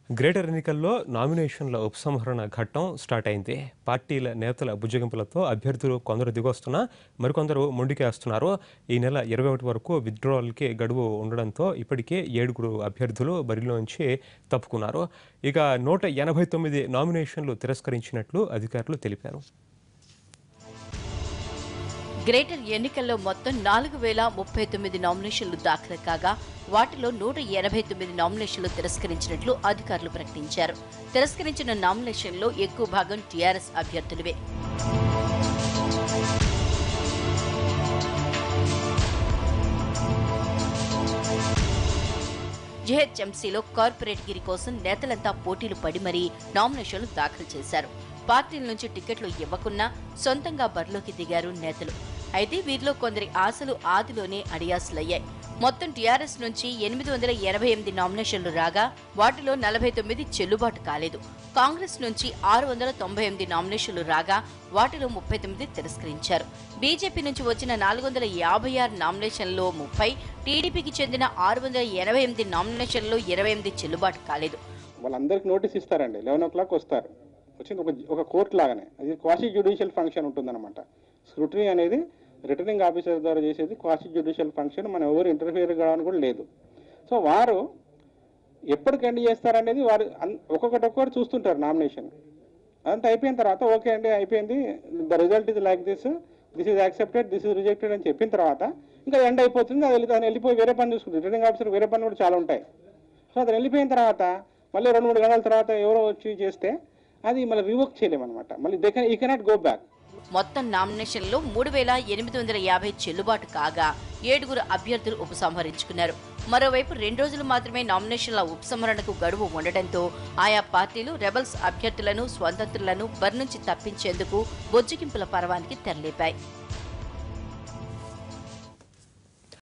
greater ఎన్నికల్లో నామినేషన్ల ఉపసంహరణ ఘట్టం స్టార్ట్ అయింది పార్టీల నేతల బుజ్జగింపులతో అభ్యర్థులు కొందరు దిగొస్తున్నా మరికొందరు ముందుకేస్తున్నారు ఈ నెల ఇరవై ఒకటి వరకు విత్డ్రావల్కి గడువు ఉండడంతో ఇప్పటికే ఏడుగురు అభ్యర్థులు బరిలోంచి తప్పుకున్నారు ఇక నూట ఎనభై తొమ్మిది నామినేషన్లు తిరస్కరించినట్లు అధికారులు తెలిపారు గ్రేటర్ ఎన్నికల్లో మొత్తం నాలుగు వేల ముప్పై తొమ్మిది నామినేషన్లు దాఖలు కాగా వాటిలో నూట ఎనభై తొమ్మిది నామినేషన్లు తిరస్కరించినట్లు అధికారులు ప్రకటించారు తిరస్కరించిన నామినేషన్లో ఎక్కువ భాగం టీఆర్ఎస్ అభ్యర్థులవే జీహెచ్ఎంసీలో కార్పొరేట్ గిరి కోసం నేతలంతా పోటీలు పడి మరీ నామినేషన్లు దాఖలు చేశారు పార్టీల నుంచి టికెట్లు ఇవ్వకున్నా సొంతంగా బరిలోకి దిగారు నేతలు అయితే వీరిలో కొందరి ఆశలు ఆదిలోనే అడియాసులయ్యాయి మొత్తం టీఆర్ఎస్ నుంచి ఎనిమిది వందల ఎనభై ఎనిమిది నామినేషన్లు రాగా వాటిలో నలభై తొమ్మిది చెల్లుబాటు కాలేదు కాంగ్రెస్ నుంచి ఆరు వందల తొంభై ఎనిమిది నామినేషన్లు రాగా వాటిలో ముప్పై తొమ్మిది తిరస్కరించారు బీజేపీ నుంచి వచ్చిన నాలుగు వందల యాభై ఆరు నామినేషన్లలో ముప్పై టీడీపీకి చెందిన ఆరు వందల ఎనభై ఎనిమిది నామినేషన్లలో ఇరవై ఎనిమిది చెల్లుబాటు కాలేదు వాళ్ళందరికీ నోటీస్ ఇస్తారండి లెవెన్ ఓ క్లాక్ వస్తారు వచ్చింది ఒక ఒక కోర్టు లాగానే అది క్వాసి జ్యుడిషియల్ ఫంక్షన్ ఉంటుందన్నమాట స్క్రూటనీ అనేది రిటర్నింగ్ ఆఫీసర్ ద్వారా చేసేది క్వాసి జ్యుడిషియల్ ఫంక్షన్ మనం ఎవరు ఇంటర్ఫియర్ కావడానికి కూడా లేదు సో వారు ఎప్పటికి ఎండ్ చేస్తారనేది వారు అన్- ఒక్కొక్కటి ఒక్కొక్కటి చూస్తుంటారు నామినేషన్ అదంతా అయిపోయిన తర్వాత ఓకే అండి అయిపోయింది ద రిజల్ట్ ఇది like this this is accepted this is rejected అని చెప్పిన తర్వాత ఇంకా ఎండ్ అయిపోతుంది అది వెళ్ళి దాన్ని వెళ్ళిపోయి వేరే పని చూసుకుంటుంది రిటర్నింగ్ ఆఫీసర్ వేరే పని కూడా చాలా ఉంటాయి సో అది వెళ్ళిపోయిన తర్వాత మళ్ళీ రెండు మూడు గంటల తర్వాత ఎవరో వచ్చి చేస్తే అది మళ్ళీ రివోక్ చేయలేమన్నమాట మళ్ళీ దే కెన్ ఈ కెనాట్ గో బ్యాక్ మొత్తం నామినేషన్లో మూడు వేల ఎనిమిది వందల యాభై చెల్లుబాటు కాగా ఏడుగురు అభ్యర్థులు ఉపసంహరించుకున్నారు మరోవైపు రెండు రోజులు మాత్రమే నామినేషన్ల ఉపసంహరణకు గడువు ఉండడంతో ఆయా పార్టీలు రెబల్స్ అభ్యర్థులను స్వతంత్రులను బరి నుంచి తప్పించేందుకు బొజ్జగింపుల పర్వానికి తెరలేపాయి